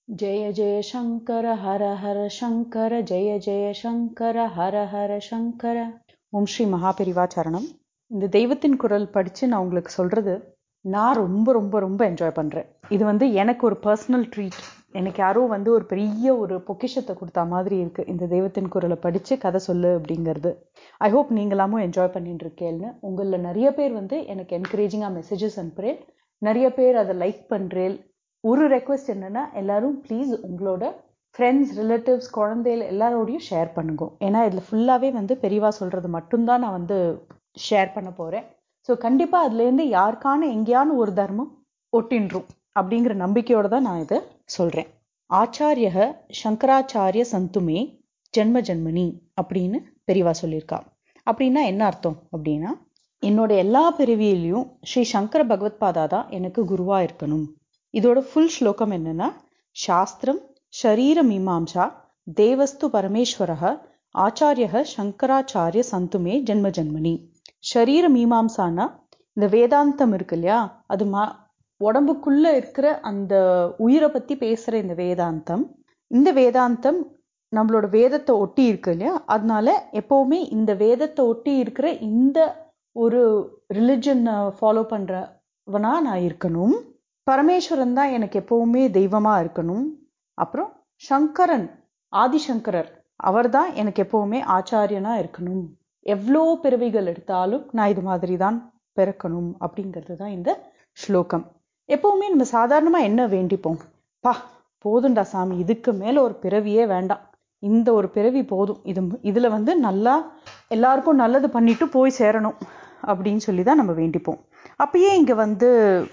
ஜெய ஜெய சங்கர ஹர ஹர சங்கர ஜெய ஜெய சங்கர ஹர ஹர சங்கர ஓம் ஸ்ரீ மகாபெரிவா சரணம் இந்த தெய்வத்தின் குரல் படித்து நான் உங்களுக்கு சொல்கிறது நான் ரொம்ப ரொம்ப ரொம்ப என்ஜாய் பண்ணுறேன் இது வந்து எனக்கு ஒரு பர்சனல் ட்ரீட் எனக்கு யாரோ வந்து ஒரு பெரிய ஒரு பொக்கிஷத்தை கொடுத்தா மாதிரி இருக்குது இந்த தெய்வத்தின் குரலை படித்து கதை சொல்லு அப்படிங்கிறது ஐ ஹோப் நீங்களாமும் என்ஜாய் பண்ணிட்டு இருக்கேன்னு உங்களில் நிறைய பேர் வந்து எனக்கு என்கரேஜிங்காக மெசேஜஸ் அனுப்புகிறேன் நிறைய பேர் அதை லைக் பண்ணுறேன் ஒரு ரெக்வெஸ்ட் என்னன்னா எல்லாரும் ப்ளீஸ் உங்களோட ஃப்ரெண்ட்ஸ் ரிலேட்டிவ்ஸ் குழந்தைகள் எல்லாரோடையும் ஷேர் பண்ணுங்க ஏன்னா இதில் ஃபுல்லாகவே வந்து பெரியவா சொல்கிறது மட்டும்தான் நான் வந்து ஷேர் பண்ண போகிறேன் ஸோ கண்டிப்பாக அதுலேருந்து யாருக்கான எங்கேயான ஒரு தர்மம் ஒட்டின்றும் அப்படிங்கிற நம்பிக்கையோடு தான் நான் இதை சொல்கிறேன் ஆச்சாரிய சங்கராச்சாரிய சந்துமே ஜென்ம ஜென்மனி அப்படின்னு பெரியவா சொல்லியிருக்கா அப்படின்னா என்ன அர்த்தம் அப்படின்னா என்னோட எல்லா பிறவியிலையும் ஸ்ரீ சங்கர பகவத் பாதா தான் எனக்கு குருவா இருக்கணும் இதோட ஃபுல் ஸ்லோகம் என்னன்னா சாஸ்திரம் ஷரீர மீமாம்சா தேவஸ்து பரமேஸ்வரக ஆச்சாரிய சங்கராச்சாரிய சந்துமே ஜென்ம ஜென்மனி ஷரீர மீமாம்சானா இந்த வேதாந்தம் இருக்கு இல்லையா அது மா உடம்புக்குள்ள இருக்கிற அந்த உயிரை பத்தி பேசுற இந்த வேதாந்தம் இந்த வேதாந்தம் நம்மளோட வேதத்தை ஒட்டி இருக்கு இல்லையா அதனால எப்பவுமே இந்த வேதத்தை ஒட்டி இருக்கிற இந்த ஒரு ரிலிஜனை ஃபாலோ பண்றவனா நான் இருக்கணும் பரமேஸ்வரன் தான் எனக்கு எப்பவுமே தெய்வமா இருக்கணும் அப்புறம் சங்கரன் ஆதிசங்கரர் அவர் தான் எனக்கு எப்பவுமே ஆச்சாரியனா இருக்கணும் எவ்வளோ பிறவிகள் எடுத்தாலும் நான் இது மாதிரி தான் பிறக்கணும் அப்படிங்கிறது தான் இந்த ஸ்லோகம் எப்பவுமே நம்ம சாதாரணமா என்ன வேண்டிப்போம் பா போதுண்டா சாமி இதுக்கு மேல ஒரு பிறவியே வேண்டாம் இந்த ஒரு பிறவி போதும் இது இதுல வந்து நல்லா எல்லாருக்கும் நல்லது பண்ணிட்டு போய் சேரணும் அப்படின்னு சொல்லி தான் நம்ம வேண்டிப்போம் அப்பயே இங்க வந்து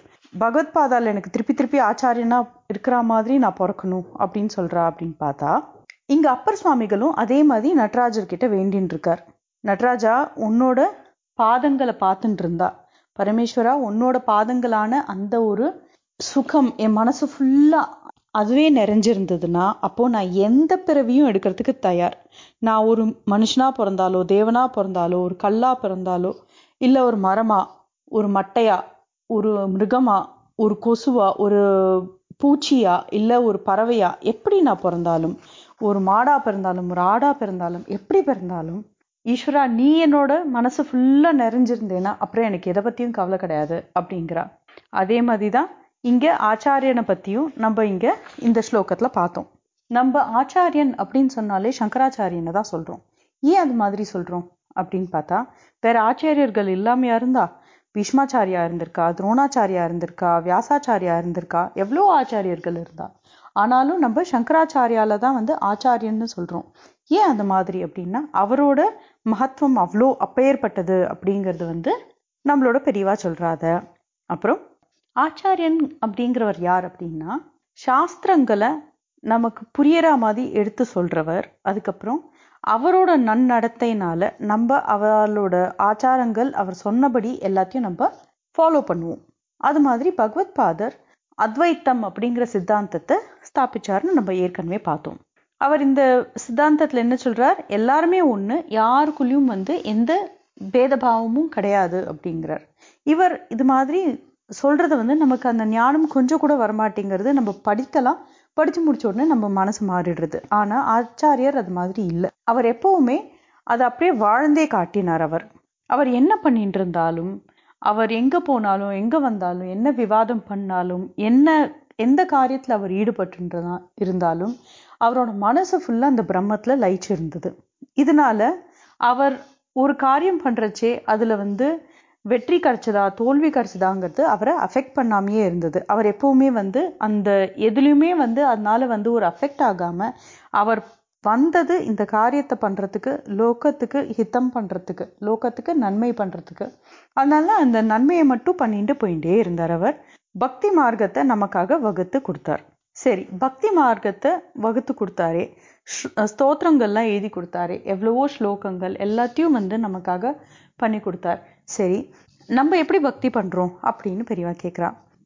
பகவத் பாதால எனக்கு திருப்பி திருப்பி ஆச்சாரியனா இருக்கிற மாதிரி நான் பிறக்கணும் அப்படின்னு சொல்றா அப்படின்னு பார்த்தா இங்க அப்பர் சுவாமிகளும் அதே மாதிரி நடராஜர் கிட்ட வேண்டின்னு இருக்கார் நடராஜா உன்னோட பாதங்களை பார்த்துட்டு இருந்தா பரமேஸ்வரா உன்னோட பாதங்களான அந்த ஒரு சுகம் என் மனசு ஃபுல்லா அதுவே நிறைஞ்சிருந்ததுன்னா அப்போ நான் எந்த பிறவியும் எடுக்கிறதுக்கு தயார் நான் ஒரு மனுஷனா பிறந்தாலோ தேவனா பிறந்தாலோ ஒரு கல்லா பிறந்தாலோ இல்ல ஒரு மரமா ஒரு மட்டையா ஒரு மிருகமா ஒரு கொசுவா ஒரு பூச்சியா இல்ல ஒரு பறவையா எப்படி நான் பிறந்தாலும் ஒரு மாடா பிறந்தாலும் ஒரு ஆடா பிறந்தாலும் எப்படி பிறந்தாலும் ஈஸ்வரா நீ என்னோட மனசு ஃபுல்லா நிறைஞ்சிருந்தேன்னா அப்புறம் எனக்கு எதை பத்தியும் கவலை கிடையாது அப்படிங்கிறா அதே மாதிரிதான் இங்க ஆச்சாரியனை பத்தியும் நம்ம இங்க இந்த ஸ்லோகத்துல பார்த்தோம் நம்ம ஆச்சாரியன் அப்படின்னு சொன்னாலே சங்கராச்சாரியனை தான் சொல்றோம் ஏன் அது மாதிரி சொல்றோம் அப்படின்னு பார்த்தா வேற ஆச்சாரியர்கள் இல்லாமையா இருந்தா பீஷ்மாச்சாரியா இருந்திருக்கா துரோணாச்சாரியா இருந்திருக்கா வியாசாச்சாரியா இருந்திருக்கா எவ்வளோ ஆச்சாரியர்கள் இருந்தா ஆனாலும் நம்ம சங்கராச்சாரியால தான் வந்து ஆச்சாரியன்னு சொல்றோம் ஏன் அந்த மாதிரி அப்படின்னா அவரோட மகத்துவம் அவ்வளோ அப்பேற்பட்டது அப்படிங்கிறது வந்து நம்மளோட பெரியவா சொல்றாத அப்புறம் ஆச்சாரியன் அப்படிங்கிறவர் யார் அப்படின்னா சாஸ்திரங்களை நமக்கு புரியற மாதிரி எடுத்து சொல்றவர் அதுக்கப்புறம் அவரோட நன்னடத்தைனால நம்ம அவளோட ஆச்சாரங்கள் அவர் சொன்னபடி எல்லாத்தையும் நம்ம ஃபாலோ பண்ணுவோம் அது மாதிரி பகவத் பாதர் அத்வைத்தம் அப்படிங்கிற சித்தாந்தத்தை ஸ்தாபிச்சார்னு நம்ம ஏற்கனவே பார்த்தோம் அவர் இந்த சித்தாந்தத்துல என்ன சொல்றார் எல்லாருமே ஒண்ணு யாருக்குள்ளயும் வந்து எந்த பேதபாவமும் கிடையாது அப்படிங்கிறார் இவர் இது மாதிரி சொல்றது வந்து நமக்கு அந்த ஞானம் கொஞ்சம் கூட வரமாட்டேங்கிறது நம்ம படிக்கலாம் படிச்சு முடிச்ச உடனே நம்ம மனசு மாறிடுறது ஆனா ஆச்சாரியர் அது மாதிரி இல்லை அவர் எப்பவுமே அதை அப்படியே வாழ்ந்தே காட்டினார் அவர் அவர் என்ன பண்ணிட்டு இருந்தாலும் அவர் எங்க போனாலும் எங்க வந்தாலும் என்ன விவாதம் பண்ணாலும் என்ன எந்த காரியத்துல அவர் ஈடுபட்டு இருந்தாலும் அவரோட மனசு ஃபுல்லா அந்த பிரம்மத்துல லயிச்சு இருந்தது இதனால அவர் ஒரு காரியம் பண்றச்சே அதுல வந்து வெற்றி கிடைச்சதா தோல்வி கிடைச்சதாங்கிறது அவரை அஃபெக்ட் பண்ணாமையே இருந்தது அவர் எப்பவுமே வந்து அந்த எதுலையுமே வந்து அதனால வந்து ஒரு அஃபெக்ட் ஆகாம அவர் வந்தது இந்த காரியத்தை பண்றதுக்கு லோகத்துக்கு ஹிதம் பண்றதுக்கு லோகத்துக்கு நன்மை பண்றதுக்கு அதனால அந்த நன்மையை மட்டும் பண்ணிட்டு போயிட்டே இருந்தார் அவர் பக்தி மார்க்கத்தை நமக்காக வகுத்து கொடுத்தார் சரி பக்தி மார்க்கத்தை வகுத்து கொடுத்தாரே ஸ்தோத்திரங்கள்லாம் எழுதி கொடுத்தாரு எவ்வளவோ ஸ்லோகங்கள் எல்லாத்தையும் வந்து நமக்காக பண்ணி கொடுத்தார் சரி நம்ம எப்படி பக்தி பண்றோம் அப்படின்னு பெரியவா கேட்குறா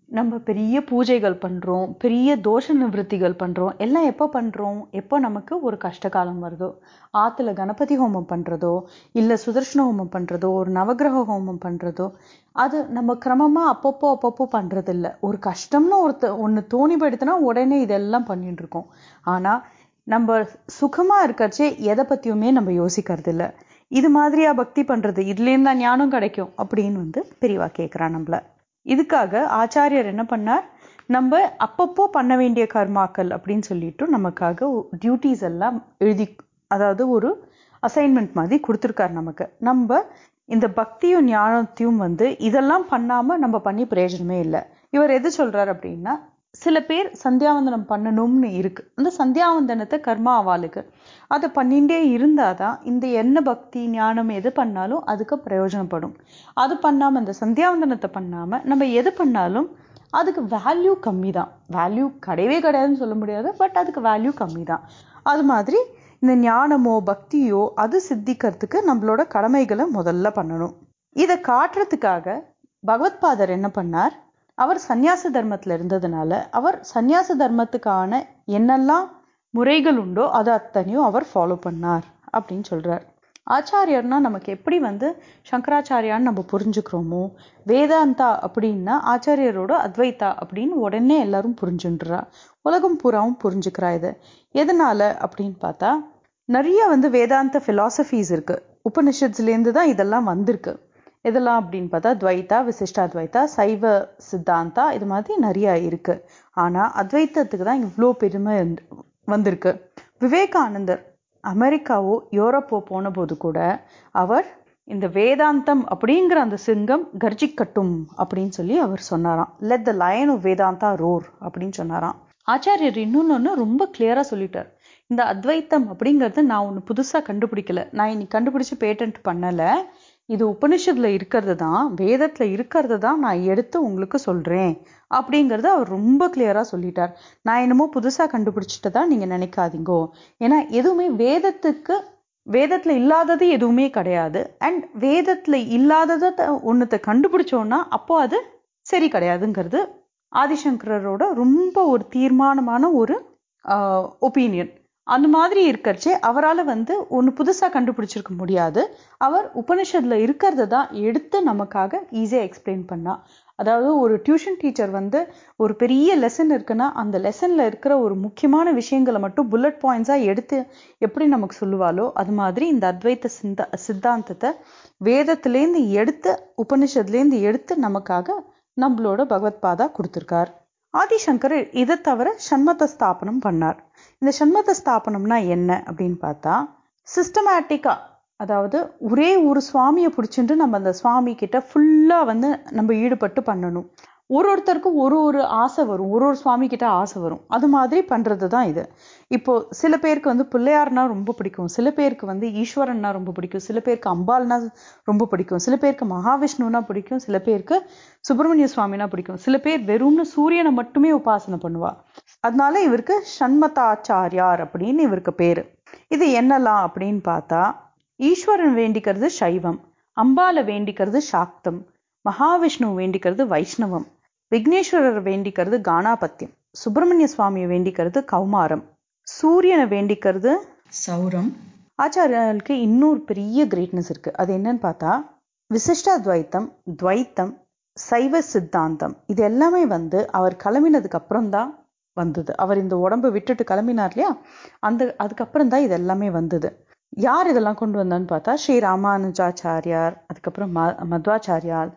நம்ம பெரிய பூஜைகள் பண்றோம் பெரிய தோஷ நிவர்த்திகள் பண்றோம் எல்லாம் எப்போ பண்றோம் எப்போ நமக்கு ஒரு கஷ்ட காலம் வருதோ ஆத்துல கணபதி ஹோமம் பண்றதோ இல்ல சுதர்ஷன ஹோமம் பண்றதோ ஒரு நவகிரக ஹோமம் பண்றதோ அது நம்ம கிரமமா அப்பப்போ அப்பப்போ பண்றது இல்ல ஒரு கஷ்டம்னு ஒருத்த ஒண்ணு தோணிப்படுத்தினா உடனே இதெல்லாம் பண்ணிட்டு இருக்கோம் ஆனா நம்ம சுகமா இருக்கறச்சே எதை பத்தியுமே நம்ம யோசிக்கிறது இல்ல இது மாதிரியா பக்தி பண்றது இதுல இருந்தா ஞானம் கிடைக்கும் அப்படின்னு வந்து பெரியவா கேக்குறா நம்மள இதுக்காக ஆச்சாரியர் என்ன பண்ணார் நம்ம அப்பப்போ பண்ண வேண்டிய கர்மாக்கள் அப்படின்னு சொல்லிட்டு நமக்காக டியூட்டிஸ் எல்லாம் எழுதி அதாவது ஒரு அசைன்மெண்ட் மாதிரி கொடுத்துருக்காரு நமக்கு நம்ம இந்த பக்தியும் ஞானத்தையும் வந்து இதெல்லாம் பண்ணாம நம்ம பண்ணி பிரயோஜனமே இல்லை இவர் எது சொல்றாரு அப்படின்னா சில பேர் சந்தியாவந்தனம் பண்ணணும்னு இருக்கு அந்த சந்தியாவந்தனத்தை கர்மா அவாளுக்கு அதை பண்ணிட்டே இருந்தாதான் இந்த என்ன பக்தி ஞானம் எது பண்ணாலும் அதுக்கு பிரயோஜனப்படும் அது பண்ணாம இந்த சந்தியாவந்தனத்தை பண்ணாம நம்ம எது பண்ணாலும் அதுக்கு வேல்யூ கம்மி தான் வேல்யூ கிடையவே கிடையாதுன்னு சொல்ல முடியாது பட் அதுக்கு வேல்யூ கம்மி தான் அது மாதிரி இந்த ஞானமோ பக்தியோ அது சித்திக்கிறதுக்கு நம்மளோட கடமைகளை முதல்ல பண்ணணும் இதை காட்டுறதுக்காக பகவத்பாதர் என்ன பண்ணார் அவர் சந்நியாச தர்மத்துல இருந்ததுனால அவர் சந்நியாச தர்மத்துக்கான என்னெல்லாம் முறைகள் உண்டோ அது அத்தனையும் அவர் ஃபாலோ பண்ணார் அப்படின்னு சொல்றார் ஆச்சாரியர்னா நமக்கு எப்படி வந்து சங்கராச்சாரியான்னு நம்ம புரிஞ்சுக்கிறோமோ வேதாந்தா அப்படின்னா ஆச்சாரியரோட அத்வைத்தா அப்படின்னு உடனே எல்லாரும் புரிஞ்சுன்றா உலகம் பூராவும் புரிஞ்சுக்கிறா இதை எதனால அப்படின்னு பார்த்தா நிறைய வந்து வேதாந்த பிலாசபிஸ் இருக்கு உபனிஷத்துலேருந்து தான் இதெல்லாம் வந்திருக்கு இதெல்லாம் அப்படின்னு பார்த்தா துவைத்தா விசிஷ்டாத்வைத்தா சைவ சித்தாந்தா இது மாதிரி நிறைய இருக்கு ஆனா அத்வைத்தத்துக்கு தான் இவ்வளோ பெருமை வந்திருக்கு விவேகானந்தர் அமெரிக்காவோ யூரோப்போ போன போது கூட அவர் இந்த வேதாந்தம் அப்படிங்கிற அந்த சிங்கம் கர்ஜிக்கட்டும் அப்படின்னு சொல்லி அவர் சொன்னாராம் let the lion of Vedanta roar அப்படின்னு சொன்னாராம் ஆச்சாரியர் இன்னொன்னு ரொம்ப கிளியரா சொல்லிட்டார் இந்த அத்வைத்தம் அப்படிங்கறது நான் ஒண்ணு புதுசா கண்டுபிடிக்கல நான் இன்னைக்கு கண்டுபிடிச்சு பேட்டன்ட் பண்ணல இது உபனிஷத்துல இருக்கிறது தான் வேதத்துல இருக்கிறது தான் நான் எடுத்து உங்களுக்கு சொல்றேன் அப்படிங்கறத அவர் ரொம்ப கிளியரா சொல்லிட்டார் நான் என்னமோ புதுசா கண்டுபிடிச்சிட்டதா நீங்க நினைக்காதீங்கோ ஏன்னா எதுவுமே வேதத்துக்கு வேதத்துல இல்லாதது எதுவுமே கிடையாது அண்ட் வேதத்துல இல்லாததை ஒன்னத்தை கண்டுபிடிச்சோம்னா அப்போ அது சரி கிடையாதுங்கிறது ஆதிசங்கரரோட ரொம்ப ஒரு தீர்மானமான ஒரு ஒப்பீனியன் அந்த மாதிரி இருக்கறச்சே அவரால் வந்து ஒன்று புதுசாக கண்டுபிடிச்சிருக்க முடியாது அவர் உபனிஷத்துல இருக்கிறத தான் எடுத்து நமக்காக ஈஸியாக எக்ஸ்பிளைன் பண்ணா அதாவது ஒரு டியூஷன் டீச்சர் வந்து ஒரு பெரிய லெசன் இருக்குன்னா அந்த லெசன்ல இருக்கிற ஒரு முக்கியமான விஷயங்களை மட்டும் புல்லட் பாயிண்ட்ஸாக எடுத்து எப்படி நமக்கு சொல்லுவாளோ அது மாதிரி இந்த அத்வைத்த சிந்தா சித்தாந்தத்தை வேதத்திலேருந்து எடுத்து உபனிஷத்துலேருந்து எடுத்து நமக்காக நம்மளோட பகவத்பாதா கொடுத்துருக்கார் ஆதிசங்கர் இதை தவிர சண்மத ஸ்தாபனம் பண்ணார் இந்த சண்மத ஸ்தாபனம்னா என்ன அப்படின்னு பார்த்தா சிஸ்டமேட்டிக்கா அதாவது ஒரே ஒரு சுவாமியை பிடிச்சிட்டு நம்ம அந்த சுவாமி கிட்ட ஃபுல்லா வந்து நம்ம ஈடுபட்டு பண்ணணும் ஒரு ஒருத்தருக்கும் ஒரு ஒரு ஆசை வரும் ஒரு ஒரு சுவாமி கிட்ட ஆசை வரும் அது மாதிரி பண்றது தான் இது இப்போ சில பேருக்கு வந்து பிள்ளையார்னா ரொம்ப பிடிக்கும் சில பேருக்கு வந்து ஈஸ்வரன்னா ரொம்ப பிடிக்கும் சில பேருக்கு அம்பாள்னா ரொம்ப பிடிக்கும் சில பேருக்கு மகாவிஷ்ணுனா பிடிக்கும் சில பேருக்கு சுப்பிரமணிய சுவாமினா பிடிக்கும் சில பேர் வெறும்னு சூரியனை மட்டுமே உபாசனை பண்ணுவா அதனால இவருக்கு சண்மதாச்சாரியார் அப்படின்னு இவருக்கு பேரு இது என்னலாம் அப்படின்னு பார்த்தா ஈஸ்வரன் வேண்டிக்கிறது சைவம் அம்பால வேண்டிக்கிறது சாக்தம் மகாவிஷ்ணு வேண்டிக்கிறது வைஷ்ணவம் விக்னேஸ்வரர் வேண்டிக்கிறது கானாபத்தியம் சுப்பிரமணிய சுவாமியை வேண்டிக்கிறது கௌமாரம் சூரியனை வேண்டிக்கிறது சௌரம் ஆச்சாரியர்களுக்கு இன்னொரு பெரிய கிரேட்னஸ் இருக்கு அது என்னன்னு பார்த்தா விசிஷ்டாத்வைத்தம் துவைத்தம் சைவ சித்தாந்தம் இது எல்லாமே வந்து அவர் கிளம்பினதுக்கு அப்புறம் தான் வந்தது அவர் இந்த உடம்பை விட்டுட்டு கிளம்பினார் இல்லையா அந்த அதுக்கப்புறம் தான் இது எல்லாமே வந்தது யார் இதெல்லாம் கொண்டு வந்தான்னு பார்த்தா ஸ்ரீ ராமானுஜாச்சாரியார் அதுக்கப்புறம் ம மத்வாச்சாரியார்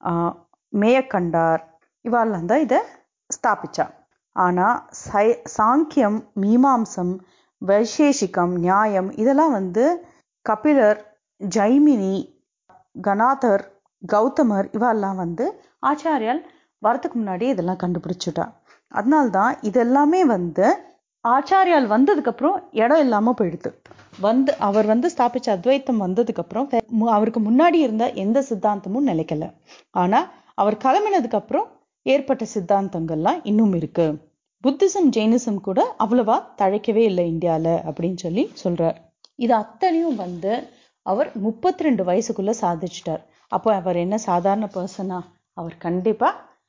மேயக்கண்டார் இவாளெல்லாம் தான் இதை ஸ்தாபிச்சா ஆனா சை சாங்கியம் மீமாம்சம் வைசேஷிகம் நியாயம் இதெல்லாம் வந்து கபிலர் ஜைமினி கணாதர் கௌதமர் இவெல்லாம் வந்து ஆச்சாரியால் வரத்துக்கு முன்னாடி இதெல்லாம் கண்டுபிடிச்சுட்டா அதனால்தான் இதெல்லாமே வந்து ஆச்சாரியால் வந்ததுக்கு அப்புறம் இடம் இல்லாம போயிடுது வந்து அவர் வந்து ஸ்தாபிச்ச அத்வைத்தம் வந்ததுக்கு அப்புறம் அவருக்கு முன்னாடி இருந்த எந்த சித்தாந்தமும் நிலைக்கல ஆனா அவர் கிளம்பினதுக்கு அப்புறம் ஏற்பட்ட சித்தாந்தங்கள்லாம் இன்னும் இருக்கு புத்திசம் ஜெயினிசம் கூட அவ்வளவா தழைக்கவே இல்லை இந்தியால அப்படின்னு சொல்லி சொல்றார் இது அத்தனையும் வந்து அவர் முப்பத்தி ரெண்டு வயசுக்குள்ள சாதிச்சிட்டார் அப்போ அவர் என்ன சாதாரண பர்சனா அவர் கண்டிப்பா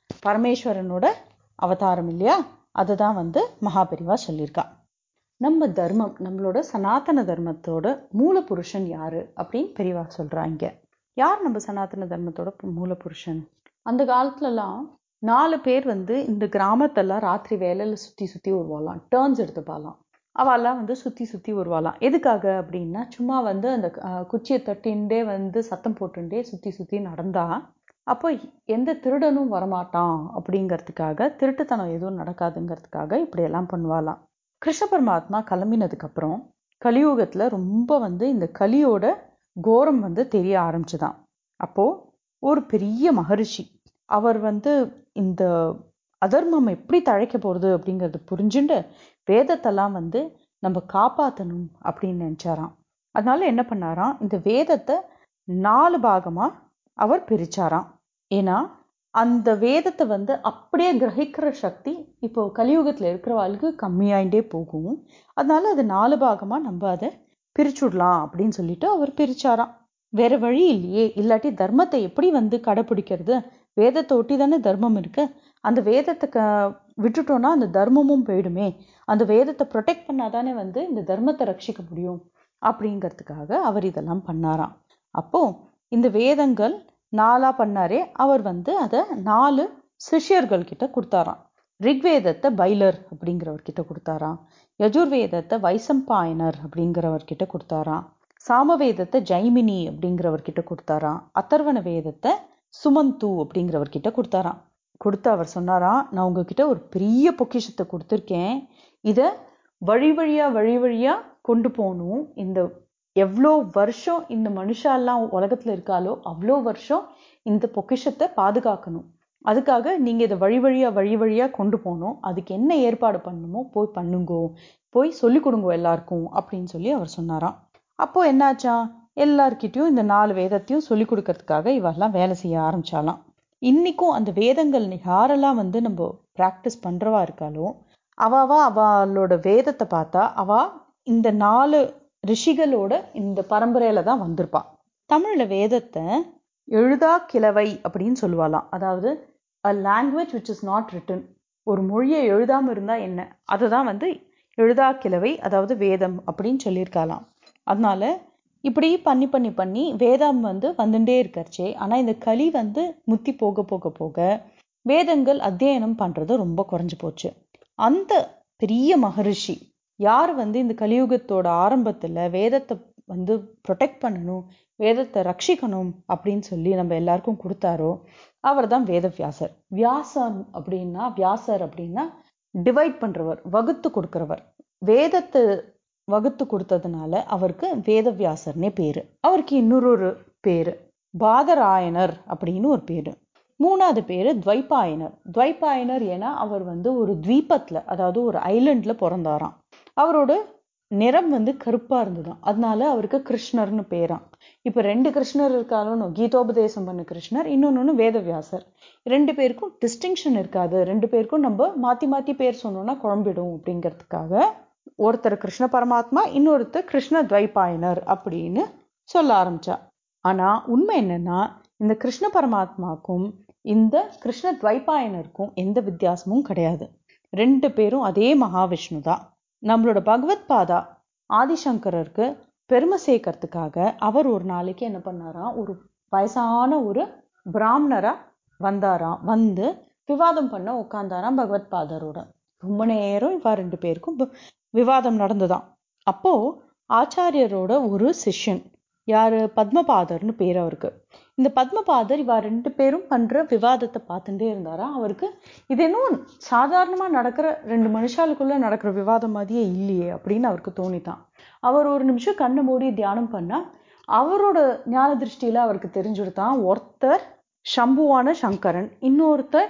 பரமேஸ்வரனோட அவதாரம் இல்லையா அதுதான் வந்து மகாபெரிவா சொல்லியிருக்கா நம்ம தர்மம் நம்மளோட சனாதன தர்மத்தோட மூல புருஷன் யாரு அப்படின்னு பெரியவா சொல்றாங்க யார் நம்ம சனாதன தர்மத்தோட மூல புருஷன் அந்த காலத்துலலாம் நாலு பேர் வந்து இந்த கிராமத்தெல்லாம் ராத்திரி வேலையில சுத்தி சுத்தி வருவாளாம் டேர்ன்ஸ் எடுத்துப்பாலாம் அவெல்லாம் வந்து சுத்தி சுத்தி வருவாளாம் எதுக்காக அப்படின்னா சும்மா வந்து அந்த அஹ், குச்சியை தட்டின்டே வந்து சத்தம் போட்டுண்டே சுத்தி சுத்தி நடந்தா அப்போ எந்த திருடனும் வரமாட்டான் அப்படிங்கிறதுக்காக திருட்டுத்தனம் எதுவும் நடக்காதுங்கிறதுக்காக இப்படியெல்லாம் பண்ணுவாளாம் கிருஷ்ண பரமாத்மா கிளம்பினதுக்கு அப்புறம் கலியுகத்துல ரொம்ப வந்து இந்த கலியோட கோரம் வந்து தெரிய ஆரம்பிச்சுதான் அப்போ ஒரு பெரிய மகரிஷி அவர் வந்து இந்த அதர்மம் எப்படி தழைக்க போறது அப்படிங்கறது புரிஞ்சுண்டு வேதத்தெல்லாம் வந்து நம்ம காப்பாத்தணும் அப்படின்னு நினைச்சாராம் அதனால என்ன பண்ணாராம் இந்த வேதத்தை நாலு பாகமா அவர் பிரிச்சாராம் ஏன்னா அந்த வேதத்தை வந்து அப்படியே கிரகிக்கிற சக்தி இப்போ கலியுகத்துல இருக்கிறவாளுக்கு கம்மியாயிட்டே போகும் அதனால அது நாலு பாகமா நம்ம அதை பிரிச்சுடலாம் அப்படின்னு சொல்லிட்டு அவர் பிரிச்சாராம் வேற வழி இல்லையே இல்லாட்டி தர்மத்தை எப்படி வந்து கடைபிடிக்கிறது வேதத்தை ஒட்டி தானே தர்மம் இருக்கு அந்த வேதத்தை க விட்டுட்டோம்னா அந்த தர்மமும் போயிடுமே அந்த வேதத்தை ப்ரொடெக்ட் பண்ணாதானே வந்து இந்த தர்மத்தை ரட்சிக்க முடியும் அப்படிங்கிறதுக்காக அவர் இதெல்லாம் பண்ணாராம் அப்போ இந்த வேதங்கள் நாலா பண்ணாரே அவர் வந்து அதை நாலு சிஷ்யர்கள் கிட்ட கொடுத்தாராம் ரிக்வேதத்தை பைலர் அப்படிங்கிறவர் கிட்ட கொடுத்தாராம் யஜுர்வேதத்தை வைசம்பாயனர் அப்படிங்கிறவர் கிட்ட கொடுத்தாராம் சாமவேதத்தை ஜைமினி அப்படிங்கிறவர் கிட்ட கொடுத்தாராம் அதர்வண வேதத்தை சுமந்து அப்படிங்கிறவர் கிட்ட கொடுத்தாராம் கொடுத்து அவர் சொன்னாராம் நான் உங்ககிட்ட ஒரு பெரிய பொக்கிஷத்தை கொடுத்துருக்கேன் இதை வழி வழியா வழி வழியா கொண்டு போகணும் இந்த எவ்வளோ வருஷம் இந்த மனுஷாலாம் உலகத்துல இருக்காலோ அவ்வளோ வருஷம் இந்த பொக்கிஷத்தை பாதுகாக்கணும் அதுக்காக நீங்க இதை வழி வழியா வழி வழியா கொண்டு போகணும் அதுக்கு என்ன ஏற்பாடு பண்ணணுமோ போய் பண்ணுங்கோ போய் சொல்லி கொடுங்கோ எல்லாருக்கும் அப்படின்னு சொல்லி அவர் சொன்னாராம் அப்போ என்னாச்சா எல்லார்கிட்டயும் இந்த நாலு வேதத்தையும் சொல்லி கொடுக்கறதுக்காக இவெல்லாம் வேலை செய்ய ஆரம்பிச்சாலாம் இன்னைக்கும் அந்த வேதங்கள் யாரெல்லாம் வந்து நம்ம பிராக்டிஸ் பண்றவா இருக்காளோ அவாவா அவளோட வேதத்தை பார்த்தா அவ இந்த நாலு ரிஷிகளோட இந்த பரம்பரையில தான் வந்திருப்பா தமிழ்ல வேதத்தை எழுதா கிழவை அப்படின்னு சொல்லுவாளாம் அதாவது a language which is not written ஒரு மொழியை எழுதாம இருந்தா என்ன அதுதான் வந்து எழுதா கிழவை அதாவது வேதம் அப்படின்னு சொல்லியிருக்காளாம் அதனால இப்படி பண்ணி பண்ணி பண்ணி வேதம் வந்து வந்துட்டே இருக்கறச்சே ஆனா இந்த கலி வந்து முத்தி போக போக போக வேதங்கள் அத்தியனம் பண்றது ரொம்ப குறைஞ்சு போச்சு அந்த பெரிய மகரிஷி யார் வந்து இந்த கலியுகத்தோட ஆரம்பத்துல வேதத்தை வந்து ப்ரொடெக்ட் பண்ணணும் வேதத்தை ரட்சிக்கணும் அப்படின்னு சொல்லி நம்ம எல்லாருக்கும் கொடுத்தாரோ அவர் தான் வேதவியாசர் வியாசம் அப்படின்னா வியாசர் அப்படின்னா டிவைட் பண்றவர் வகுத்து கொடுக்கிறவர் வேதத்தை வகுத்து கொடுத்ததுனால அவருக்கு வேதவியாசர்னே பேரு அவருக்கு இன்னொரு ஒரு பேரு பாதராயணர் அப்படின்னு ஒரு பேரு மூணாவது பேரு துவைபாயனர் துவைபாயனர் ஏன்னா அவர் வந்து ஒரு துவீபத்துல அதாவது ஒரு ஐலண்ட்ல பிறந்தாராம் அவரோட நிறம் வந்து கருப்பா இருந்ததாம் அதனால அவருக்கு கிருஷ்ணர்னு பேராம் இப்ப ரெண்டு கிருஷ்ணர் இருக்காலும் கீதோபதேசம் பண்ண கிருஷ்ணர் இன்னொன்னு வேதவியாசர் ரெண்டு பேருக்கும் டிஸ்டிங்ஷன் இருக்காது ரெண்டு பேருக்கும் நம்ம மாத்தி மாத்தி பேர் சொன்னோம்னா குழம்பிடும் அப்படிங்கிறதுக்காக ஒருத்தர் கிருஷ்ண பரமாத்மா இன்னொருத்தர் கிருஷ்ண துவைபாயனர் அப்படின்னு சொல்ல ஆரம்பிச்சா ஆனா உண்மை என்னன்னா இந்த கிருஷ்ண பரமாத்மாக்கும் இந்த கிருஷ்ண துவைபாயனருக்கும் எந்த வித்தியாசமும் கிடையாது ரெண்டு பேரும் அதே மகாவிஷ்ணு தான் நம்மளோட பகவத் பாதா ஆதிசங்கரருக்கு பெருமை சேர்க்கறதுக்காக அவர் ஒரு நாளைக்கு என்ன பண்ணாராம் ஒரு வயசான ஒரு பிராமணரா வந்தாராம் வந்து விவாதம் பண்ண உட்கார்ந்தாராம் பகவத் பாதரோட ரொம்ப நேரம் இவா ரெண்டு பேருக்கும் ப- விவாதம் நடந்துதான் அப்போ ஆச்சாரியரோட ஒரு சிஷ்யன் யாரு பத்மபாதர்னு பேர் அவருக்கு இந்த பத்மபாதர் இவா ரெண்டு பேரும் பண்ற விவாதத்தை பார்த்துட்டே இருந்தாரா அவருக்கு இது இன்னும் சாதாரணமா நடக்கிற ரெண்டு மனுஷாளுக்குள்ள நடக்கிற விவாதம் மாதிரியே இல்லையே அப்படின்னு அவருக்கு தோணித்தான் அவர் ஒரு நிமிஷம் கண்ணை மூடி தியானம் பண்ணா அவரோட ஞான திருஷ்டியில அவருக்கு தெரிஞ்சுடுதான் ஒருத்தர் சம்புவான சங்கரன் இன்னொருத்தர்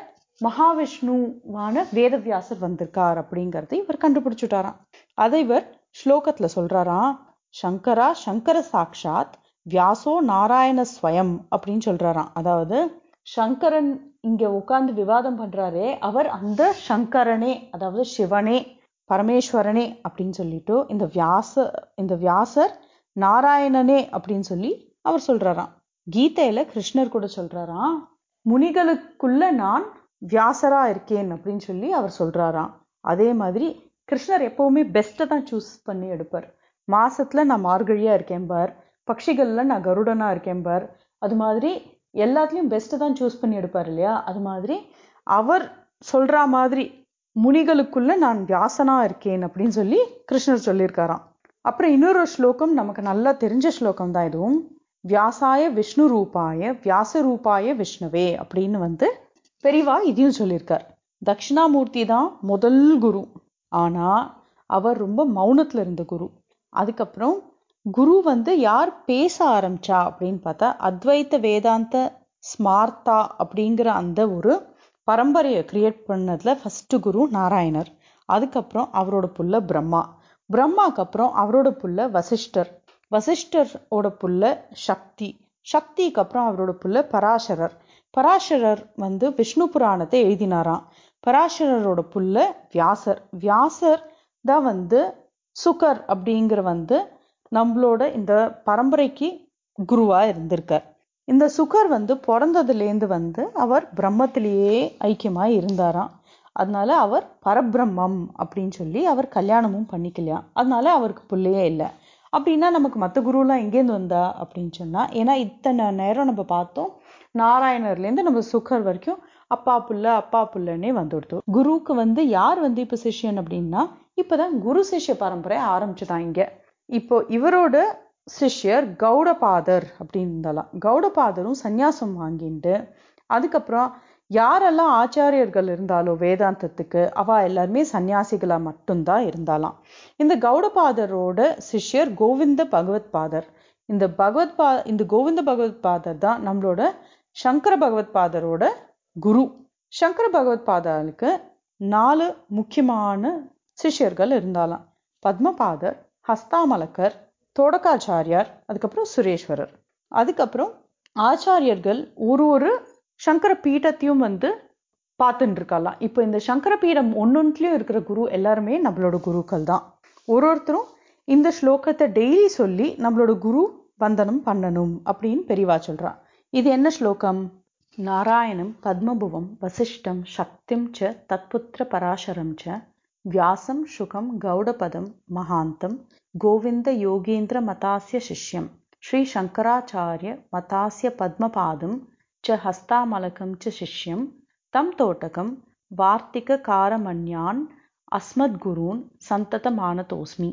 மகாவிஷ்ணுவான வேதவியாசர் வந்திருக்கார் அப்படிங்கறதை இவர் கண்டுபிடிச்சுட்டாராம் அதை இவர் ஸ்லோகத்துல சொல்றாராம் சங்கரா சங்கர சாக்ஷாத் வியாசோ நாராயண ஸ்வயம் அப்படின்னு சொல்றாராம் அதாவது சங்கரன் இங்க உட்கார்ந்து விவாதம் பண்றாரே அவர் அந்த சங்கரனே அதாவது சிவனே பரமேஸ்வரனே அப்படின்னு சொல்லிட்டு இந்த வியாச இந்த வியாசர் நாராயணனே அப்படின்னு சொல்லி அவர் சொல்றாராம் கீதையில கிருஷ்ணர் கூட சொல்றாராம் முனிகளுக்குள்ள நான் வியாசரா இருக்கேன் அப்படின்னு சொல்லி அவர் சொல்றாராம் அதே மாதிரி கிருஷ்ணர் எப்பவுமே பெஸ்ட்டை தான் சூஸ் பண்ணி எடுப்பார் மாசத்துல நான் மார்கழியா இருக்கேன் பார் பட்சிகள்ல நான் கருடனா இருக்கேன் பார் அது மாதிரி எல்லாத்துலயும் பெஸ்ட்டை தான் சூஸ் பண்ணி எடுப்பார் இல்லையா அது மாதிரி அவர் சொல்ற மாதிரி முனிகளுக்குள்ள நான் வியாசனா இருக்கேன் அப்படின்னு சொல்லி கிருஷ்ணர் சொல்லியிருக்காராம் அப்புறம் இன்னொரு ஸ்லோகம் நமக்கு நல்லா தெரிஞ்ச ஸ்லோகம் தான் இதுவும் வியாசாய விஷ்ணு ரூபாய வியாச ரூபாய விஷ்ணுவே அப்படின்னு வந்து பெரிவா இதையும் சொல்லியிருக்கார் தட்சிணாமூர்த்தி தான் முதல் குரு ஆனா அவர் ரொம்ப மௌனத்துல இருந்த குரு அதுக்கப்புறம் குரு வந்து யார் பேச ஆரம்பிச்சா அப்படின்னு பார்த்தா அத்வைத்த வேதாந்த ஸ்மார்த்தா அப்படிங்கிற அந்த ஒரு பரம்பரையை கிரியேட் பண்ணதுல ஃபர்ஸ்ட் குரு நாராயணர் அதுக்கப்புறம் அவரோட புள்ள பிரம்மா பிரம்மாக்கு அப்புறம் அவரோட புள்ள வசிஷ்டர் வசிஷ்டரோட புள்ள சக்தி சக்திக்கு அப்புறம் அவரோட புள்ள பராசரர் பராசரர் வந்து விஷ்ணு புராணத்தை எழுதினாராம் பராசரரோட புள்ள வியாசர் வியாசர் தான் வந்து சுகர் அப்படிங்கிற வந்து நம்மளோட இந்த பரம்பரைக்கு குருவா இருந்திருக்கார் இந்த சுகர் வந்து பிறந்ததுலேருந்து வந்து அவர் பிரம்மத்திலேயே ஐக்கியமாய் இருந்தாராம் அதனால அவர் பரபிரம்மம் அப்படின்னு சொல்லி அவர் கல்யாணமும் பண்ணிக்கலையாம் அதனால அவருக்கு பிள்ளையே இல்லை அப்படின்னா நமக்கு மற்ற குருலாம் எங்கேருந்து வந்தா அப்படின்னு சொன்னா ஏன்னா இத்தனை நேரம் நம்ம பார்த்தோம் நாராயணர்லேருந்து நம்ம சுகர் வரைக்கும் அப்பா புள்ள அப்பா புள்ளன்னே வந்துடுத்தோம் குருவுக்கு வந்து யார் வந்து இப்போ சிஷ்யன் அப்படின்னா இப்போதான் குரு சிஷ்ய பரம்பரை ஆரம்பிச்சுதான் இங்க இப்போ இவரோட சிஷ்யர் கௌடபாதர் அப்படின்னு இருந்தாலாம் கௌடபாதரும் சந்நியாசம் வாங்கிட்டு அதுக்கப்புறம் யாரெல்லாம் ஆச்சாரியர்கள் இருந்தாலோ வேதாந்தத்துக்கு அவ எல்லாருமே சன்னியாசிகளா மட்டும்தான் இருந்தாலாம் இந்த கௌடபாதரோட சிஷ்யர் கோவிந்த பகவத் பாதர் இந்த பகவத் பா இந்த கோவிந்த பகவத் பாதர் தான் நம்மளோட சங்கர பகவத் பாதரோட குரு சங்கர பகவத் பாதருக்கு நாலு முக்கியமான சிஷ்யர்கள் இருந்தாலாம் பத்மபாதர் ஹஸ்தாமலக்கர் தோடக்காச்சாரியார் அதுக்கப்புறம் சுரேஸ்வரர் அதுக்கப்புறம் ஆச்சாரியர்கள் ஒரு ஒரு சங்கர பீடத்தையும் வந்து பார்த்துட்டு இருக்கலாம் இப்போ இந்த சங்கர பீடம் ஒன்னொன்றுலயும் இருக்கிற குரு எல்லாருமே நம்மளோட குருக்கள் தான் ஒரு ஒருத்தரும் இந்த ஸ்லோகத்தை டெய்லி சொல்லி நம்மளோட குரு வந்தனம் பண்ணணும் அப்படின்னு பெரியவா சொல்றான் இது என்ன ஸ்லோகம் நாராயணம் பத்மபுவம் வசிஷ்டம் சக்திம் ச தத்புத்திர பராசரம் ச வியாசம் சுகம் கௌடபதம் மகாந்தம் கோவிந்த யோகேந்திர மதாஸ்ய சிஷ்யம் ஸ்ரீ சங்கராச்சாரிய மதாஸ்ய பத்மபாதம் ச ஹஸ்தாமலகம் ச சிஷ்யம் தம் தோட்டகம் வார்த்திக காரமன்யான் அஸ்மத் குருன் சந்ததமானதோஸ்மி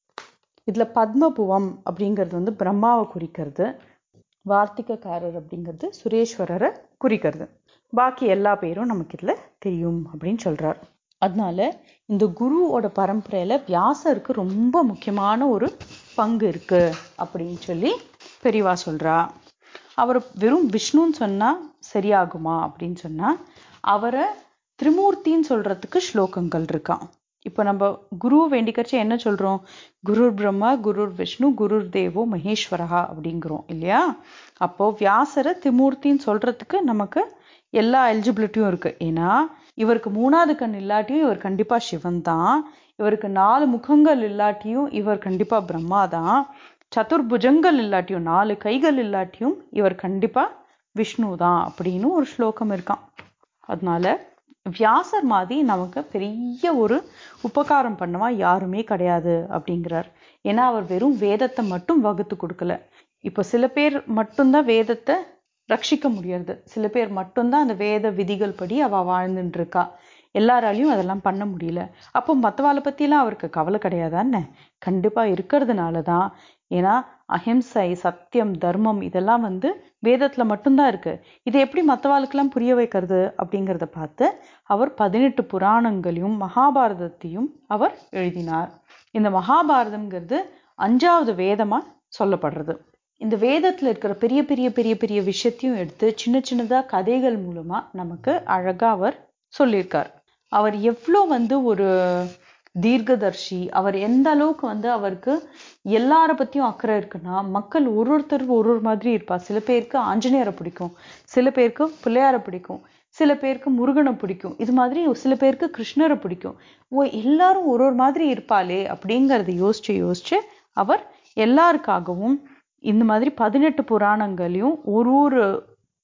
இதுல பத்மபுவம் அப்படிங்கிறது வந்து பிரம்மாவை குறிக்கிறது வார்த்திகக்காரர் அப்படிங்கிறது சுரேஸ்வரரை குறிக்கிறது பாக்கி எல்லா பேரும் நமக்கு இதுல தெரியும் அப்படின்னு சொல்றார் அதனால இந்த குருவோட பரம்பரையில வியாசருக்கு ரொம்ப முக்கியமான ஒரு பங்கு இருக்கு அப்படின்னு சொல்லி பெரியவா சொல்றா அவர் வெறும் விஷ்ணுன்னு சொன்னா சரியாகுமா அப்படின்னு சொன்னா அவரை திரிமூர்த்தின்னு சொல்றதுக்கு ஸ்லோகங்கள் இருக்கான் இப்போ நம்ம குரு வேண்டிக்கச்சு என்ன சொல்றோம் குருர் பிரம்மா குருர் விஷ்ணு குருர் தேவோ மகேஸ்வரஹா அப்படிங்கிறோம் இல்லையா அப்போ வியாசரை திரிமூர்த்தின்னு சொல்றதுக்கு நமக்கு எல்லா எலிஜிபிலிட்டியும் இருக்கு ஏன்னா இவருக்கு மூணாவது கண் இல்லாட்டியும் இவர் கண்டிப்பா சிவன் தான் இவருக்கு நாலு முகங்கள் இல்லாட்டியும் இவர் கண்டிப்பா பிரம்மா தான் சதுர்புஜங்கள் இல்லாட்டியும் நாலு கைகள் இல்லாட்டியும் இவர் கண்டிப்பா விஷ்ணு தான் அப்படின்னு ஒரு ஸ்லோகம் இருக்கான் அதனால வியாசர் மாதிரி நமக்கு பெரிய ஒரு உபகாரம் பண்ணவா யாருமே கிடையாது அப்படிங்கிறார் ஏன்னா அவர் வெறும் வேதத்தை மட்டும் வகுத்து கொடுக்கல இப்போ சில பேர் மட்டும்தான் வேதத்தை ரட்சிக்க முடியாது சில பேர் மட்டும்தான் அந்த வேத விதிகள் படி அவ வாழ்ந்துட்டு இருக்கா எல்லாராலையும் அதெல்லாம் பண்ண முடியல அப்போ மற்றவாளை பற்றிலாம் அவருக்கு கவலை கிடையாதானே கண்டிப்பா இருக்கிறதுனால தான் ஏன்னா அஹிம்சை சத்தியம் தர்மம் இதெல்லாம் வந்து வேதத்துல மட்டும்தான் இருக்கு இதை எப்படி மற்றவாளுக்கெல்லாம் புரிய வைக்கிறது அப்படிங்கிறத பார்த்து அவர் பதினெட்டு புராணங்களையும் மகாபாரதத்தையும் அவர் எழுதினார் இந்த மகாபாரதம்ங்கிறது அஞ்சாவது வேதமா சொல்லப்படுறது இந்த வேதத்துல இருக்கிற பெரிய பெரிய பெரிய பெரிய விஷயத்தையும் எடுத்து சின்ன சின்னதா கதைகள் மூலமா நமக்கு அழகா அவர் சொல்லியிருக்கார் அவர் எவ்வளோ வந்து ஒரு தீர்க்கதர்ஷி அவர் எந்த அளவுக்கு வந்து அவருக்கு எல்லார பத்தியும் அக்கறை இருக்குன்னா மக்கள் ஒரு ஒருத்தர் ஒரு ஒரு மாதிரி இருப்பா சில பேருக்கு ஆஞ்சநேயரை பிடிக்கும் சில பேருக்கு பிள்ளையாரை பிடிக்கும் சில பேருக்கு முருகனை பிடிக்கும் இது மாதிரி சில பேருக்கு கிருஷ்ணரை பிடிக்கும் ஓ எல்லாரும் ஒரு ஒரு மாதிரி இருப்பாளே அப்படிங்கறத யோசிச்சு யோசிச்சு அவர் எல்லாருக்காகவும் இந்த மாதிரி பதினெட்டு புராணங்களையும் ஒரு ஒரு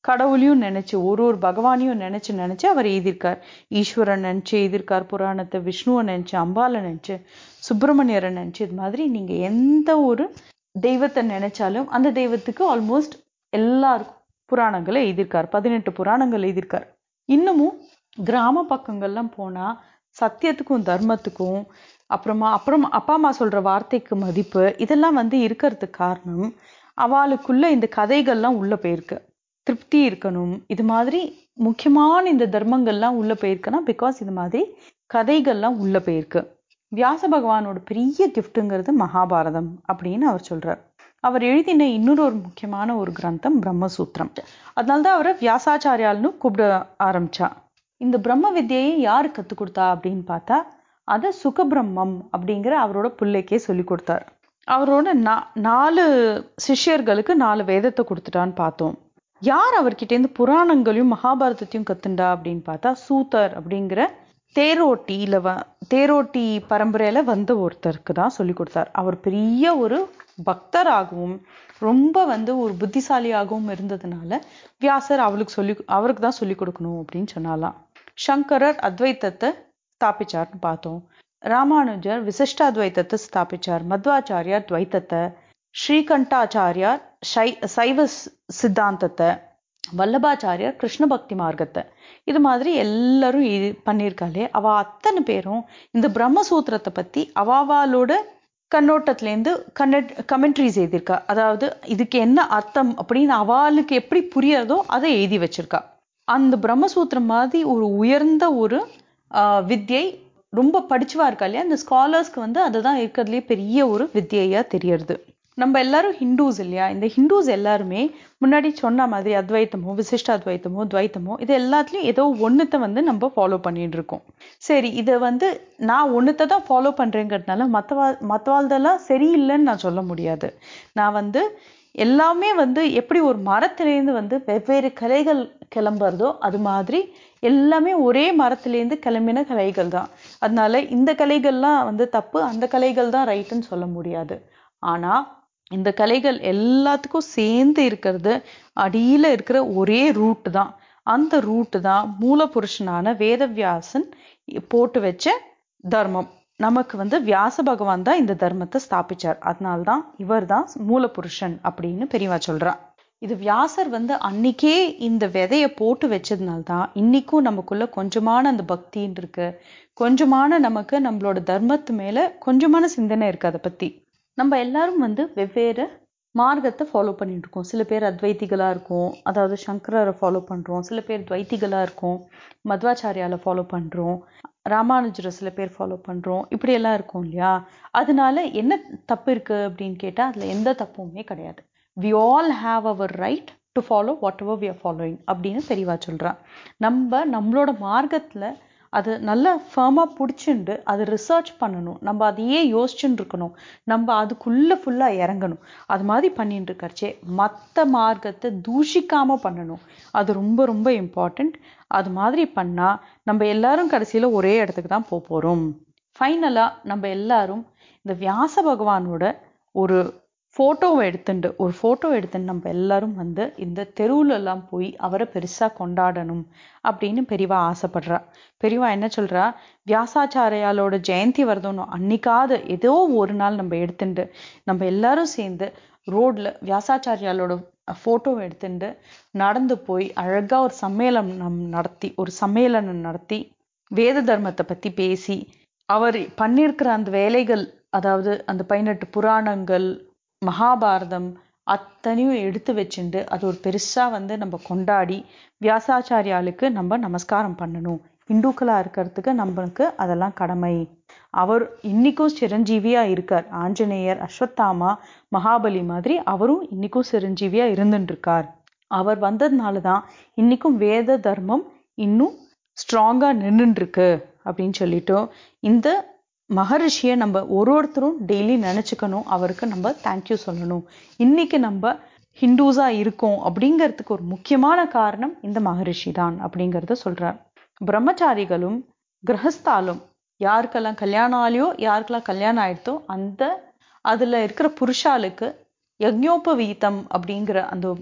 கடவுளையும் நினைச்சு ஒரு ஒரு பகவானையும் நினைச்சு நினைச்சு அவர் எழுதியிருக்கார் ஈஸ்வரன் நினைச்சு எழுதியிருக்கார் புராணத்தை விஷ்ணுவை நினைச்சு அம்பாலை நினைச்சு சுப்பிரமணியரை நினைச்சு இது மாதிரி நீங்க எந்த ஒரு தெய்வத்தை நினைச்சாலும் அந்த தெய்வத்துக்கு ஆல்மோஸ்ட் எல்லாருக்கும் புராணங்களை எழுதியிருக்கார் பதினெட்டு புராணங்கள் எழுதியிருக்கார் இன்னமும் கிராம பக்கங்கள்லாம் போனா சத்தியத்துக்கும் தர்மத்துக்கும் அப்புறமா அப்புறம் அப்பா அம்மா சொல்ற வார்த்தைக்கு மதிப்பு இதெல்லாம் வந்து இருக்கிறதுக்கு காரணம் அவளுக்குள்ள இந்த கதைகள்லாம் உள்ள போயிருக்கு திருப்தி இருக்கணும் இது மாதிரி முக்கியமான இந்த தர்மங்கள்லாம் உள்ள போயிருக்குன்னா பிகாஸ் இது மாதிரி கதைகள்லாம் உள்ள போயிருக்கு வியாச பகவானோட பெரிய கிஃப்ட்டுங்கிறது மகாபாரதம் அப்படின்னு அவர் சொல்றார் அவர் எழுதின இன்னொரு ஒரு முக்கியமான ஒரு கிரந்தம் பிரம்மசூத்திரம் அதனால்தான் அவரை வியாசாச்சாரியால்னு கூப்பிட ஆரம்பிச்சா இந்த பிரம்ம வித்யையை யார் கற்றுக் கொடுத்தா அப்படின்னு பார்த்தா அதை சுகபிரம்மம் அப்படிங்கிற அவரோட பிள்ளைக்கே சொல்லி கொடுத்தார் அவரோட நா நாலு சிஷ்யர்களுக்கு நாலு வேதத்தை கொடுத்துட்டான்னு பார்த்தோம் யார் அவர்கிட்டேருந்து புராணங்களையும் மகாபாரதத்தையும் கத்துண்டா அப்படின்னு பார்த்தா சூத்தர் அப்படிங்கிற தேரோட்டியில வ தேரோட்டி பரம்பரையில வந்த ஒருத்தருக்கு தான் சொல்லி கொடுத்தார் அவர் பெரிய ஒரு பக்தராகவும் ரொம்ப வந்து ஒரு புத்திசாலியாகவும் இருந்ததுனால வியாசர் அவளுக்கு சொல்லி அவருக்கு தான் சொல்லி கொடுக்கணும் அப்படின்னு சொன்னாலாம் சங்கரர் அத்வைத்தத்தை ஸ்தாபிச்சார்னு பார்த்தோம் ராமானுஜர் விசிஷ்டாத்வைத்தத்தை ஸ்தாபிச்சார் மத்வாச்சாரியார் துவைத்தத்தை ஸ்ரீகண்டாச்சாரியார் சை சைவ சித்தாந்தத்தை வல்லபாச்சாரியார் கிருஷ்ண பக்தி மார்க்கத்தை இது மாதிரி எல்லாரும் இது பண்ணியிருக்காளே அவ அத்தனை பேரும் இந்த பிரம்மசூத்திரத்தை பத்தி அவாவாலோட கண்ணோட்டத்திலேருந்து கன்னட் கமெண்ட்ரிஸ் எழுதியிருக்கா அதாவது இதுக்கு என்ன அர்த்தம் அப்படின்னு அவளுக்கு எப்படி புரியறதோ அதை எழுதி வச்சிருக்கா அந்த பிரம்மசூத்திரம் மாதிரி ஒரு உயர்ந்த ஒரு வித்யை ரொம்ப படிச்சுவா இருக்கா இல்லையா அந்த ஸ்காலர்ஸ்க்கு வந்து அதுதான் இருக்கிறதுலே பெரிய ஒரு வித்யையா தெரியறது நம்ம எல்லாரும் ஹிந்துஸ் இல்லையா இந்த ஹிந்துஸ் எல்லாருமே முன்னாடி சொன்ன மாதிரி அத்வைத்தமோ விசிஷ்ட அத்வைத்தமோ துவைத்தமோ இது எல்லாத்துலயும் ஏதோ ஒண்ணுத்த வந்து நம்ம ஃபாலோ பண்ணிட்டு இருக்கோம் சரி இதை வந்து நான் ஒண்ணுத்த தான் ஃபாலோ பண்றேங்கிறதுனால மத்தவா மத்தவாழ்தெல்லாம் சரியில்லைன்னு நான் சொல்ல முடியாது நான் வந்து எல்லாமே வந்து எப்படி ஒரு மரத்திலேருந்து வந்து வெவ்வேறு கலைகள் கிளம்புறதோ அது மாதிரி எல்லாமே ஒரே மரத்திலேருந்து கிளம்பின கலைகள் தான் அதனால இந்த கலைகள்லாம் வந்து தப்பு அந்த கலைகள் தான் ரைட்டுன்னு சொல்ல முடியாது ஆனா இந்த கலைகள் எல்லாத்துக்கும் சேர்ந்து இருக்கிறது அடியில இருக்கிற ஒரே ரூட் தான் அந்த ரூட் தான் மூலபுருஷனான வேதவியாசன் போட்டு வச்ச தர்மம் நமக்கு வந்து வியாச பகவான் தான் இந்த தர்மத்தை ஸ்தாபிச்சார் அதனால்தான் இவர் தான் மூலபுருஷன் அப்படின்னு பெரியவா சொல்றா இது வியாசர் வந்து அன்னைக்கே இந்த விதைய போட்டு வச்சதுனால தான் இன்னைக்கும் நமக்குள்ள கொஞ்சமான அந்த பக்தின்னு இருக்கு கொஞ்சமான நமக்கு நம்மளோட தர்மத்து மேல கொஞ்சமான சிந்தனை இருக்கு அதை பத்தி நம்ம எல்லாரும் வந்து வெவ்வேறு மார்க்கத்தை ஃபாலோ பண்ணிட்டு இருக்கோம் சில பேர் அத்வைத்திகளா இருக்கும் அதாவது சங்கரரை ஃபாலோ பண்றோம் சில பேர் துவைத்திகளா இருக்கும் மத்வாச்சாரியால ஃபாலோ பண்றோம் ராமானுஜரை சில பேர் ஃபாலோ பண்றோம் இப்படி எல்லாம் இருக்கும் இல்லையா அதனால என்ன தப்பு இருக்கு அப்படின்னு கேட்டா அதுல எந்த தப்புமே கிடையாது we all have our right to follow whatever we are following அப்படின்னு தெளிவா சொல்றா நம்ம நம்மளோட மார்க்கத்துல அது நல்லா ஃபர்மாக பிடிச்சிண்டு அது ரிசர்ச் பண்ணணும் நம்ம அதையே யோசிச்சுட்டு இருக்கணும் நம்ம அதுக்குள்ள ஃபுல்லாக இறங்கணும் அது மாதிரி பண்ணிட்டு இருக்கறச்சே மற்ற மார்க்கத்தை தூஷிக்காம பண்ணணும் அது ரொம்ப ரொம்ப இம்பார்ட்டண்ட் அது மாதிரி பண்ணா நம்ம எல்லாரும் கடைசியில ஒரே இடத்துக்கு தான் போக போறோம் ஃபைனலா நம்ம எல்லாரும் இந்த வியாச பகவானோட ஒரு ஃபோட்டோவை எடுத்துட்டு ஒரு ஃபோட்டோ எடுத்துட்டு நம்ம எல்லாரும் வந்து இந்த தெருவுல எல்லாம் போய் அவரை பெருசா கொண்டாடணும் அப்படின்னு பெரியவா ஆசைப்படுறா பெரியவா என்ன சொல்றா வியாசாச்சாரியாலோட ஜெயந்தி வருதோன்னு அன்னைக்காவது ஏதோ ஒரு நாள் நம்ம எடுத்துட்டு நம்ம எல்லாரும் சேர்ந்து ரோட்ல வியாசாச்சாரியாலோட ஃபோட்டோவை எடுத்துட்டு நடந்து போய் அழகா ஒரு சம்மேளனம் நடத்தி ஒரு சம்மேளனம் நடத்தி வேத தர்மத்தை பத்தி பேசி அவர் பண்ணியிருக்கிற அந்த வேலைகள் அதாவது அந்த பதினெட்டு புராணங்கள் மகாபாரதம் அத்தனையும் எடுத்து வச்சுண்டு அது ஒரு பெருசா வந்து நம்ம கொண்டாடி வியாசாச்சாரியாளுக்கு நம்ம நமஸ்காரம் பண்ணணும் இந்துக்களா இருக்கிறதுக்கு நம்மளுக்கு அதெல்லாம் கடமை அவர் இன்னைக்கும் சிரஞ்சீவியா இருக்கார் ஆஞ்சநேயர் அஸ்வத்தாமா மகாபலி மாதிரி அவரும் இன்னைக்கும் சிரஞ்சீவியா இருந்துட்டு இருக்கார் அவர் வந்ததுனால தான் இன்னைக்கும் வேத தர்மம் இன்னும் ஸ்ட்ராங்கா நின்றுட்டு இருக்கு அப்படின்னு சொல்லிட்டு இந்த மகரிஷியை நம்ம ஒரு ஒருத்தரும் டெய்லி நினைச்சுக்கணும் அவருக்கு நம்ம தேங்க்யூ சொல்லணும் இன்னைக்கு நம்ம ஹிந்துஸா இருக்கோம் அப்படிங்கிறதுக்கு ஒரு முக்கியமான காரணம் இந்த மகரிஷி தான் அப்படிங்கிறத சொல்றார் பிரம்மச்சாரிகளும் கிரகஸ்தாலும் யாருக்கெல்லாம் கல்யாணம் ஆலையோ யாருக்கெல்லாம் கல்யாணம் ஆயிடுதோ அந்த அதுல இருக்கிற புருஷாளுக்கு யக்ஞோபவீதம் அப்படிங்கிற அந்த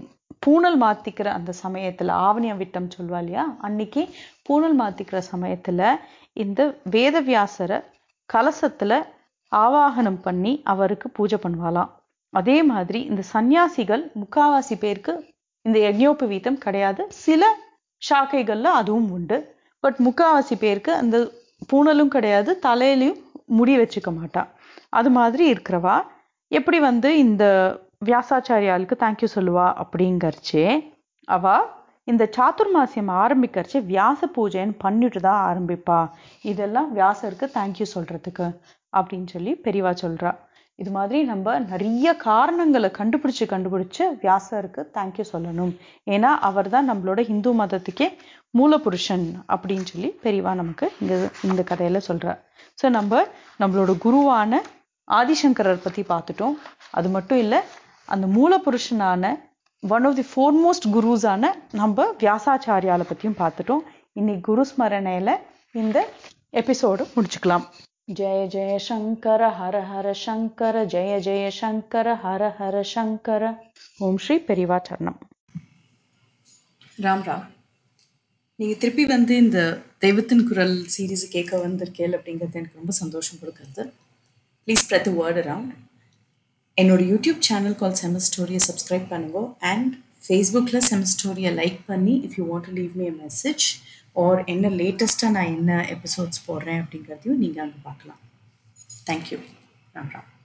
பூணல் மாத்திக்கிற அந்த சமயத்துல ஆவணி விட்டம் சொல்வா இல்லையா அன்னைக்கு பூணல் மாத்திக்கிற சமயத்துல இந்த வேதவியாசரை கலசத்துல ஆவாகனம் பண்ணி அவருக்கு பூஜை பண்ணுவாளாம் அதே மாதிரி இந்த சந்நியாசிகள் முக்காவாசி பேருக்கு இந்த யஜ்ஞோபவீதம் கிடையாது சில சாக்கைகள்ல அதுவும் உண்டு பட் முக்காவாசி பேருக்கு அந்த பூணலும் கிடையாது தலையிலையும் முடி வச்சுக்க மாட்டா அது மாதிரி இருக்கிறவா எப்படி வந்து இந்த வியாசாச்சாரியாளுக்கு தேங்க்யூ சொல்லுவா அப்படிங்கறச்சே அவ இந்த சாத்துர்மாசியம் ஆரம்பிக்கிறச்சே வியாச பூஜைன்னு பண்ணிட்டு தான் ஆரம்பிப்பா இதெல்லாம் வியாசருக்கு தேங்க்யூ சொல்றதுக்கு அப்படின்னு சொல்லி பெரியவா சொல்றா இது மாதிரி நம்ம நிறைய காரணங்களை கண்டுபிடிச்சு கண்டுபிடிச்சு வியாசருக்கு தேங்க்யூ சொல்லணும் ஏன்னா அவர் தான் நம்மளோட இந்து மதத்துக்கே மூலபுருஷன் அப்படின்னு சொல்லி பெரியவா நமக்கு இந்த இந்த கதையில சொல்றார் ஸோ நம்ம நம்மளோட குருவான ஆதிசங்கரர் பத்தி பார்த்துட்டோம் அது மட்டும் இல்லை அந்த மூலபுருஷனான ஒன் ஆஃப் தி ஃபோர்மோஸ்ட் குருஸான நம்ம வியாசாச்சாரியால பத்தியும் பார்த்துட்டோம் இன்னைக்கு குரு ஸ்மரணையில இந்த எபிசோடு முடிச்சுக்கலாம் ஜெய ஜெய சங்கர ஹர ஹர சங்கர ஜெய ஜெய சங்கர ஹர ஹர சங்கர ஓம் ஸ்ரீ பெரிவா சரணம் ராம் ராம் நீங்கள் திருப்பி வந்து இந்த தெய்வத்தின் குரல் சீரீஸ் கேட்க வந்திருக்கேள் அப்படிங்கிறது எனக்கு ரொம்ப சந்தோஷம் கொடுக்குறது please spread the word around என்னோட யூடியூப் சேனல் கால் செம ஸ்டோரியை சப்ஸ்கிரைப் பண்ணுங்க அண்ட் ஃபேஸ்புக்கில் செம ஸ்டோரியை லைக் பண்ணி if you want to leave me message or என்ன லேட்டஸ்ட்டாக நான் என்ன எபிசோட்ஸ் போடுறேன் அப்படிங்கிறதையும் நீங்கள் அங்கே பார்க்கலாம் தேங்க்யூ ராம் ராம்